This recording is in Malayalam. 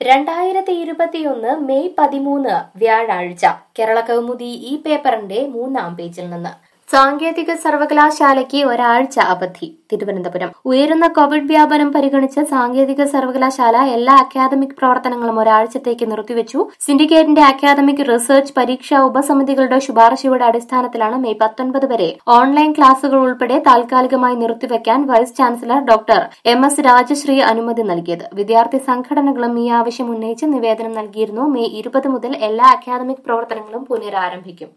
രണ്ടായിരത്തി ഇരുപത്തിയൊന്ന് മെയ് പതിമൂന്ന് വ്യാഴാഴ്ച കേരള കൗമുദി ഈ പേപ്പറിന്റെ മൂന്നാം പേജിൽ നിന്ന് സാങ്കേതിക സർവകലാശാലയ്ക്ക് ഒരാഴ്ച അവധി തിരുവനന്തപുരം ഉയരുന്ന കോവിഡ് വ്യാപനം പരിഗണിച്ച് സാങ്കേതിക സർവകലാശാല എല്ലാ അക്കാദമിക് പ്രവർത്തനങ്ങളും ഒരാഴ്ചത്തേക്ക് നിർത്തിവെച്ചു സിൻഡിക്കേറ്റിന്റെ അക്കാദമിക് റിസർച്ച് പരീക്ഷാ ഉപസമിതികളുടെ ശുപാർശയുടെ അടിസ്ഥാനത്തിലാണ് മെയ് പത്തൊൻപത് വരെ ഓൺലൈൻ ക്ലാസുകൾ ഉൾപ്പെടെ താൽക്കാലികമായി നിർത്തിവെക്കാൻ vice chancellor doctor M S Rajashree അനുമതി നൽകിയത് വിദ്യാർത്ഥി സംഘടനകളും ഈ ആവശ്യം ഉന്നയിച്ച് നിവേദനം നൽകിയിരുന്നു മെയ് ഇരുപത് മുതൽ എല്ലാ അക്കാദമിക് പ്രവർത്തനങ്ങളും പുനരാരംഭിക്കും